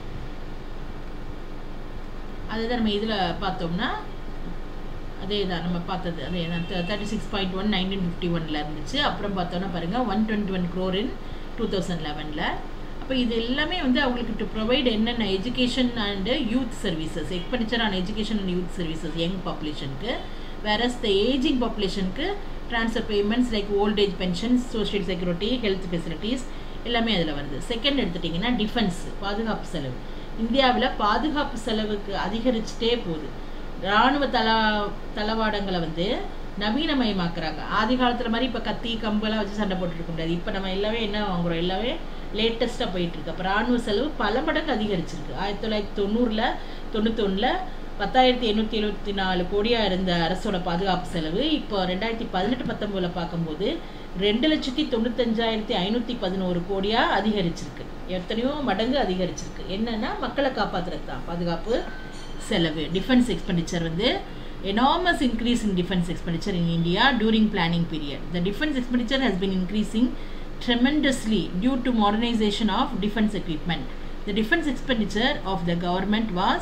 அதுதான் நம்ம இதில் பார்த்தோம்னா அதே தான் நம்ம பார்த்தது அதே தான் thirty six point one nineteen fifty ஒனில் இருந்துச்சு அப்புறம் பார்த்தோன்னா பாருங்கள் one twenty one crore in two thousand லெவனில் அப்போ இது எல்லாமே வந்து அவங்களுக்கு டு ப்ரொவைட் என்னென்ன education and youth services expenditure on education and youth services young பாப்புலேஷனுக்கு வேறஸ் த ஏஜிங் பாப்புலேஷனுக்கு transfer payments like old age pensions social security health facilities எல்லாமே அதில் வருது செகண்ட் எடுத்துட்டிங்கன்னா டிஃபென்ஸ் பாதுகாப்பு செலவு இந்தியாவில் பாதுகாப்பு செலவுக்கு அதிகரிச்சுட்டே போகுது இராணுவ தள தளவாடங்களை வந்து நவீனமயமாக்குறாங்க ஆதி காலத்தில் மாதிரி இப்போ கத்தி கம்பெல்லாம் வச்சு சண்டை போட்டுட்டு இருக்க முடியாது இப்போ நம்ம எல்லாமே என்ன வாங்குறோம் எல்லாமே லேட்டஸ்ட்டாக போயிட்டு இருக்கு அப்போ ராணுவ செலவு பல மடங்கு அதிகரிச்சிருக்கு ஆயிரத்தி தொள்ளாயிரத்தி தொண்ணூறில் தொண்ணூத்தொன்னில் பத்தாயிரத்தி எண்ணூற்றி எழுபத்தி நாலு கோடியாக இருந்த அரசோட பாதுகாப்பு செலவு இப்போ ரெண்டாயிரத்தி பதினெட்டு பத்தொம்போதில் பார்க்கும்போது ரெண்டு லட்சத்தி தொண்ணூத்தஞ்சாயிரத்தி ஐநூற்றி பதினோரு கோடியாக அதிகரிச்சிருக்கு எத்தனையோ மடங்கு அதிகரிச்சிருக்கு என்னன்னா மக்களை காப்பாற்றுறது தான் பாதுகாப்பு செலவு டிஃபென்ஸ் எக்ஸ்பெண்டிச்சர் வந்து enormous increase in defense expenditure in India during planning period. The defense expenditure has been increasing tremendously due to modernization of defense equipment. The defense expenditure of the government was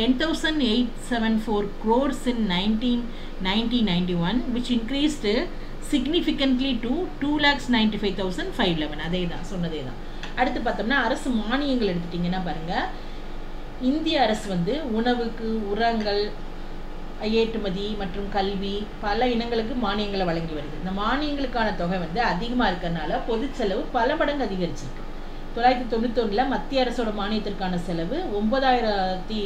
10,874 crores in 1991 which increased significantly to 2,95,511 அதே தான் சொன்னதே தான் அடுத்து பார்த்தோம்னா அரசு மானியங்கள் எடுத்துட்டிங்கன்னா பாருங்கள் இந்திய அரசு வந்து உணவுக்கு உரங்கள் ஏற்றுமதி மற்றும் கல்வி பல இனங்களுக்கு மானியங்களை வழங்கி வருது இந்த மானியங்களுக்கான தொகை வந்து அதிகமாக இருக்கிறதுனால பொது செலவு பல மடங்கு அதிகரிச்சிருக்கு தொள்ளாயிரத்தி தொண்ணூத்தொன்னில் மத்திய அரசோட மானியத்திற்கான செலவு ஒன்பதாயிரத்தி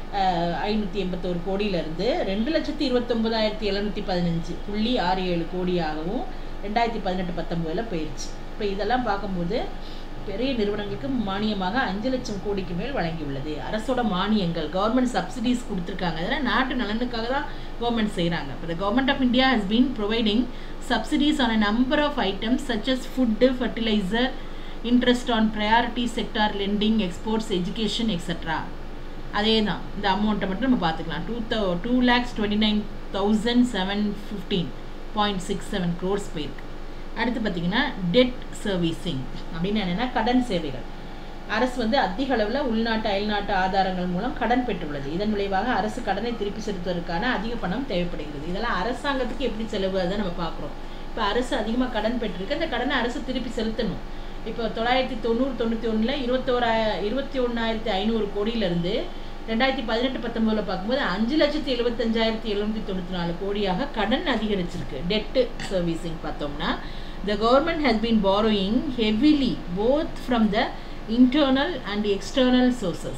ஐநூற்றி எண்பத்தோரு கோடியிலிருந்து ரெண்டு லட்சத்தி இருபத்தொம்பதாயிரத்தி எழுநூற்றி பதினஞ்சு புள்ளி ஆறு ஏழு கோடியாகவும் ரெண்டாயிரத்தி பதினெட்டு பத்தொம்போதில் போயிடுச்சு இப்போ இதெல்லாம் பார்க்கும்போது பெரிய நிறுவனங்களுக்கு மானியமாக அஞ்சு லட்சம் கோடிக்கு மேல் வழங்கியுள்ளது அரசோட மானியங்கள் கவர்மெண்ட் சப்சிடிஸ் கொடுத்துருக்காங்க அதெல்லாம் நாட்டு நலனுக்காக தான் கவர்மெண்ட் செய்கிறாங்க இப்போ the government of India has been providing subsidies on a number of items such as food fertilizer interest on priority sector lending exports education extra அதே தான் இந்த அமௌண்ட்டை மட்டும் நம்ம பார்த்துக்கலாம் two thou two lakhs twenty nine thousand seven fifteen point six seven crores போயிருக்கு அடுத்து பார்த்தீங்கன்னா டெட் சர்வீசிங் அப்படின்னு என்னென்னா கடன் சேவைகள் அரசு வந்து அதிக அளவில் உள்நாட்டு அயல்நாட்டு ஆதாரங்கள் மூலம் கடன் பெற்றுள்ளது இதன் விளைவாக அரசு கடனை திருப்பி செலுத்துவதற்கான அதிக பணம் தேவைப்படுகிறது இதெல்லாம் அரசாங்கத்துக்கு எப்படி செலவு அதை நம்ம பார்க்குறோம் இப்போ அரசு அதிகமாக கடன் பெற்றிருக்கு அந்த கடனை அரசு திருப்பி செலுத்தணும் இப்போ தொள்ளாயிரத்தி தொண்ணூறு தொண்ணூற்றி ஒன்றில் இருபத்தோரா இருபத்தி ஒன்றாயிரத்தி ஐநூறு கோடியிலேருந்து ரெண்டாயிரத்தி பதினெட்டு பத்தொம்போதில் பார்க்கும்போது அஞ்சு லட்சத்தி எழுபத்தஞ்சாயிரத்தி எழுநூற்றி தொண்ணூற்றி நாலு கோடியாக கடன் அதிகரிச்சிருக்கு டெட்டு சர்வீசிங் பார்த்தோம்னா the government has been borrowing heavily both from the internal and the external sources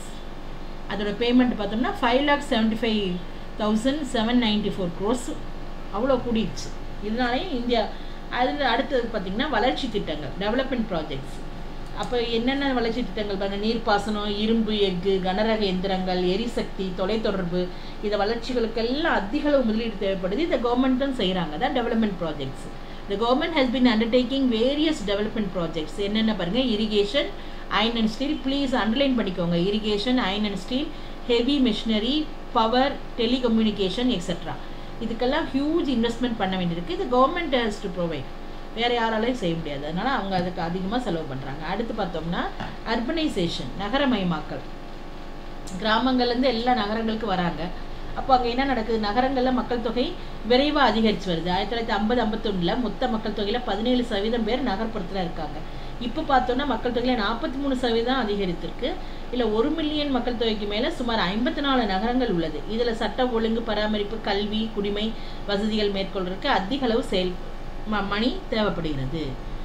அதோட பேமெண்ட் பார்த்தோம்னா five lakh seventy five thousand seven ninety four crores அவ்வளோ கூடிடுச்சு இதனாலே இந்தியா அதில் அடுத்தது பார்த்திங்கன்னா வளர்ச்சி திட்டங்கள் டெவலப்மெண்ட் ப்ராஜெக்ட்ஸ் அப்போ என்னென்ன வளர்ச்சி திட்டங்கள் பாருங்கள் நீர்ப்பாசனம் இரும்பு எஃகு கனரக எந்திரங்கள் எரிசக்தி தொலைத்தொடர்பு இந்த வளர்ச்சிகளுக்கெல்லாம் அதிக அளவு முதலீடு தேவைப்படுது இந்த கவர்மெண்ட்டும் செய்கிறாங்க தான் development projects the government has been undertaking various development projects என்னென்ன பாருங்க irrigation iron and steel please underline பண்ணிக்கோங்க irrigation iron and steel heavy machinery power telecommunication etc இதுக்கெல்லாம் ஹியூஜ் இன்வெஸ்ட்மெண்ட் பண்ண வேண்டியிருக்கு இது கவர்மெண்ட் ஹேஸ் டு ப்ரொவைட் வேறு யாராலையும் செய்ய முடியாது அதனால் அவங்க அதுக்கு அதிகமாக செலவு பண்ணுறாங்க அடுத்து பார்த்தோம்னா அர்பனைசேஷன் நகரமயமாக்கல் கிராமங்கள்லேருந்து எல்லா நகரங்களுக்கு வராங்க அப்போ அங்கே என்ன நடக்குது நகரங்களில் மக்கள் தொகை விரைவாக அதிகரித்து வருது ஆயிரத்தி தொள்ளாயிரத்தி ஐம்பது ஐம்பத்தொன்னில் மொத்த மக்கள் தொகையில் பதினேழு சதவீதம் பேர் நகர்ப்புறத்தில் இருக்காங்க இப்போ பார்த்தோன்னா மக்கள் தொகையில் நாற்பத்தி மூணு சதவீதம் அதிகரித்திருக்கு இல்லை ஒரு மில்லியன் மக்கள் தொகைக்கு மேலே சுமார் ஐம்பத்தி நாலு நகரங்கள் உள்ளது இதில் சட்ட ஒழுங்கு பராமரிப்பு கல்வி குடிமை வசதிகள் மேற்கொள்றதுக்கு அதிக அளவு செயல் ம மணி தேவைப்படுகிறது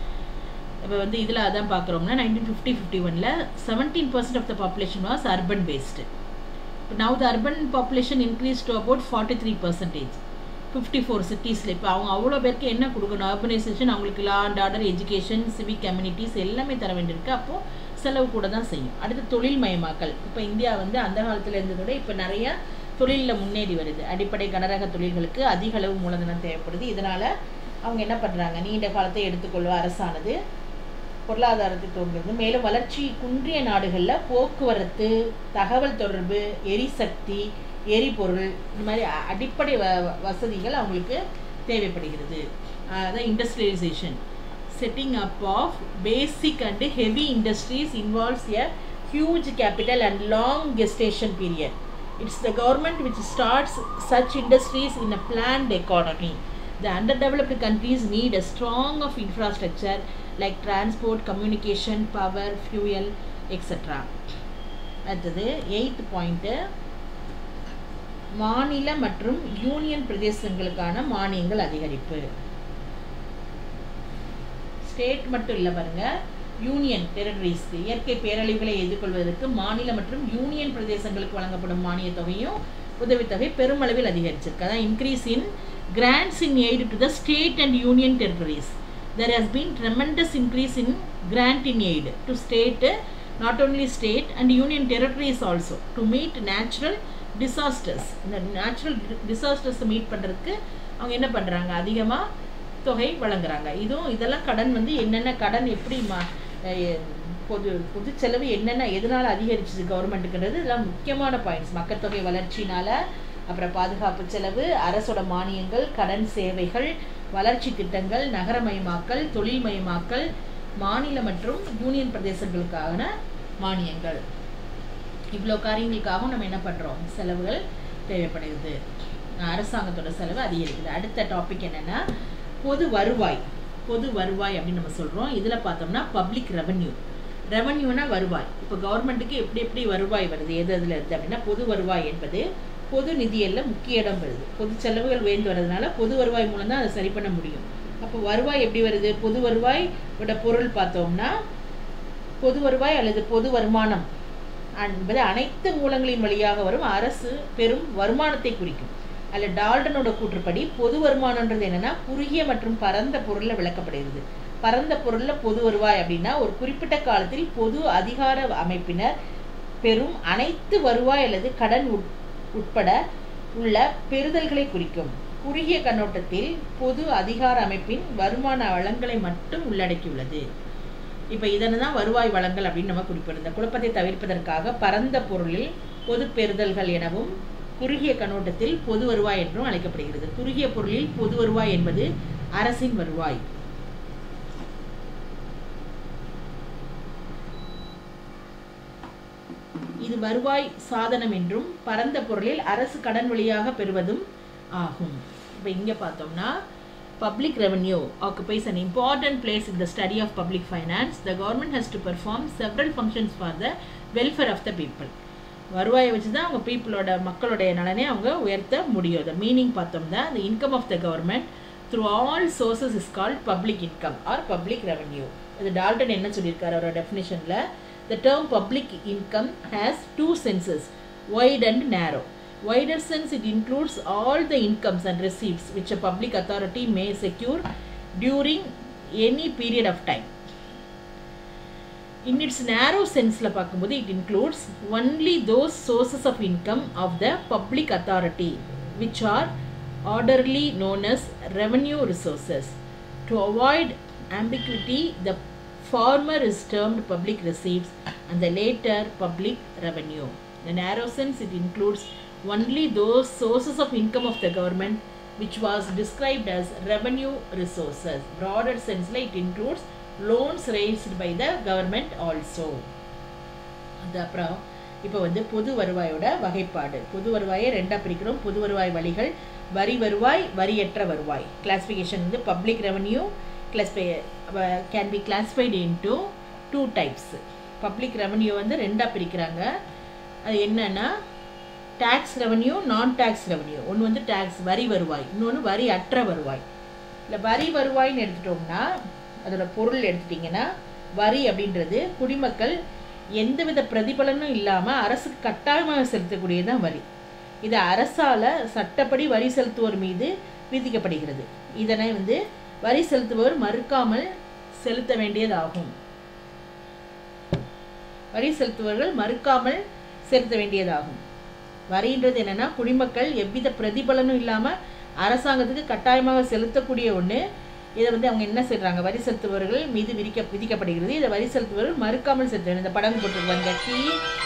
இப்போ வந்து இதில் அதான் பார்க்குறோம்னா நைன்டீன் ஃபிஃப்டி ஃபிஃப்டி ஒனில் seventeen percent of the population was urban based now the urban population increased to about 43 percentage fifty four சிட்டிஸில் இப்போ அவங்க அவ்வளோ பேருக்கு என்ன கொடுக்கணும் அர்பனைசேஷன் அவங்களுக்கு law and order education civic communities எல்லாமே தர வேண்டியிருக்கு அப்போது செலவு கூட தான் செய்யும் அடுத்து தொழில் மயமாக்கல் இப்போ இந்தியா வந்து அந்த காலத்தில் இருந்ததோட இப்போ நிறைய தொழிலில் முன்னேறி வருது அடிப்படை கனரக தொழில்களுக்கு அதிக அளவு மூலதனம் தேவைப்படுது இதனால் அவங்க என்ன பண்ணுறாங்க நீண்ட காலத்தை எடுத்துக்கொள்வ அரசானது பொருளாதாரத்தை தோன்றுறது மேலும் வளர்ச்சி குன்றிய நாடுகளில் போக்குவரத்து தகவல் தொடர்பு எரிசக்தி எரிபொருள் இந்த மாதிரி அடிப்படை வ வசதிகள் அவங்களுக்கு தேவைப்படுகிறது அதான் industrialisation setting up of basic and heavy industries involves a huge capital and long gestation period it's the government which starts such industries in a planned economy The underdeveloped countries need a strong of infrastructure like transport, communication, power, fuel, etc. அடுத்தது eighth point மாநில மற்றும் union பிரதேசங்களுக்கான மானியங்கள் அதிகரிப்பு state மட்டும் இல்லை பாருங்க union டெரிட்டரிஸ்க்கு இயற்கை பேரழிவுகளை எதிர்கொள்வதற்கு மாநில மற்றும் யூனியன் பிரதேசங்களுக்கு வழங்கப்படும் மானிய தொகையும் உதவித்தொகை பெருமளவில் அதிகரிச்சிருக்கு அதான் increase in grants in aid to the state and union territories there has been tremendous increase in grant in aid to state not only state and union territories also to meet natural disasters இந்த natural disasters meet பண்ணுறதுக்கு அவங்க என்ன பண்ணுறாங்க அதிகமாக தொகை வழங்குறாங்க இதுவும் இதெல்லாம் கடன் வந்து என்னென்ன கடன் எப்படி மா அஹ் பொது பொது செலவு என்னென்ன எதனால் அதிகரிச்சது கவர்மெண்ட்டுக்குன்றது இதெல்லாம் முக்கியமான பாயிண்ட்ஸ் மக்கள் தொகை வளர்ச்சினால அப்புறம் பாதுகாப்பு செலவு அரசோட மானியங்கள் கடன் சேவைகள் வளர்ச்சி திட்டங்கள் நகரமயமாக்கல் தொழில்மயமாக்கல் மாநில மற்றும் யூனியன் பிரதேசங்களுக்கான மானியங்கள் இவ்வளோ காரியங்களுக்காகவும் நம்ம என்ன பண்ணுறோம் செலவுகள் தேவைப்படுகிறது அரசாங்கத்தோட செலவு அதிகரிக்குது அடுத்த டாபிக் என்னென்னா பொது வருவாய் பொது வருவாய் அப்படின்னு நம்ம சொல்கிறோம் இதில் பார்த்தோம்னா பப்ளிக் ரெவன்யூ ரெவன்யூனா வருவாய் இப்போ கவர்மெண்ட்டுக்கு எப்படி எப்படி வருவாய் வருது எது அதில் இருக்குது அப்படின்னா பொது வருவாய் என்பது பொது நிதியல்ல முக்கிய இடம் வருது பொது செலவுகள் உயர்ந்து வர்றதுனால பொது வருவாய் மூலம் தான் அதை சரி பண்ண முடியும் அப்போ வருவாய் எப்படி வருது பொது வருவாய் ஓட பொருள் பார்த்தோம்னா பொது வருவாய் அல்லது பொது வருமானம் என்பது அனைத்து மூலங்களின் வழியாக வரும் அரசு பெரும் வருமானத்தை குறிக்கும் அதில் டால்டனோட கூற்றுப்படி பொது வருமானன்றது என்னன்னா குறுகிய மற்றும் பரந்த பொருளில் விளக்கப்படுகிறது பரந்த பொருளில் பொது வருவாய் அப்படின்னா ஒரு குறிப்பிட்ட காலத்தில் பொது அதிகார அமைப்பினர் பெரும் அனைத்து வருவாய் அல்லது கடன் உட் உட்பட உள்ள பெறுதல்களை குறிக்கும் குறுகிய கண்ணோட்டத்தில் பொது அதிகார அமைப்பின் வருமான வளங்களை மட்டும் உள்ளடக்கியுள்ளது இப்போ இதனை தான் வருவாய் வளங்கள் அப்படின்னு நம்ம குறிப்பிடும் இந்த குழப்பத்தை தவிர்ப்பதற்காக பரந்த பொருளில் பொது பெறுதல்கள் எனவும் குறுகிய கண்ணோட்டத்தில் பொது வருவாய் என்றும் அழைக்கப்படுகிறது குறுகிய பொருளில் பொது வருவாய் என்பது அரசின் வருவாய் இது வருவாய் சாதனம் என்றும் பரந்த பொருளில் அரசு கடன் வழியாக பெறுவதும் ஆகும் இப்போ இங்கே பார்த்தோம்னா public revenue occupies an important place in the study of public finance the government has to perform several functions for the welfare of the people வருவாயை வச்சு தான் அவங்க பீப்புளோட மக்களுடைய நலனை அவங்க உயர்த்த முடியும் த மீனிங் பார்த்தோம்னா the income of the government through all sources is called public income or public revenue இது டால்டன் என்ன சொல்லியிருக்காரு அவரோட டெஃபினேஷனில் The term public income has two senses, wide and narrow. Wider sense it includes all the incomes and receipts which a public authority may secure during any period of time. In its narrow sense la பார்க்கும்போது it includes only those sources of income of the public authority which are orderly known as revenue resources. To avoid ambiguity, the former is termed public receipts and the later public revenue. In a narrow sense, it includes only those sources of income of the government which was described as revenue resources. Broader sense, it includes loans raised by the government also. அது அப்புறம் இப்போ வந்து பொது வருவாயோட வகைப்பாடு பொது வருவாயை ரெண்டாக பிரிக்கிறோம் பொது வருவாய் வழிகள் வரி வருவாய் வரியற்ற வருவாய் கிளாசிஃபிகேஷன் வந்து public revenue classify can be classified into two types public revenue வந்து ரெண்டாக பிரிக்கிறாங்க அது என்னன்னா tax revenue non tax revenue ஒன்று வந்து டேக்ஸ் வரி வருவாய் இன்னொன்று வரி அற்ற வருவாய் இல்லை வரி வருவாய்னு எடுத்துட்டோம்னா அதோட பொருள் எடுத்துட்டிங்கன்னா வரி அப்படின்றது குடிமக்கள் எந்தவித பிரதிபலனும் இல்லாமல் அரசுக்கு கட்டாயமாக செலுத்தக்கூடியதான் வரி இது அரசால் சட்டப்படி வரி செலுத்துவோர் மீது விதிக்கப்படுகிறது இதனை வந்து வரி செலுத்துபவர் மறுக்காமல் செலுத்த வேண்டியதாகும் வரி செலுத்துபவர்கள் மறுக்காமல் செலுத்த வேண்டியதாகும் வரின்றது என்னன்னா குடிமக்கள் எவ்வித பிரதிபலனும் இல்லாமல் அரசாங்கத்துக்கு கட்டாயமாக செலுத்தக்கூடிய ஒன்று இதை வந்து அவங்க என்ன செய்கிறாங்க வரி செலுத்துபவர்கள் மீது விதிக்க விதிக்கப்படுகிறது இதை வரி செலுத்துபவர்கள் மறுக்காமல் செலுத்த வேண்டும் இந்த படம் போட்டிருப்பாங்க கீ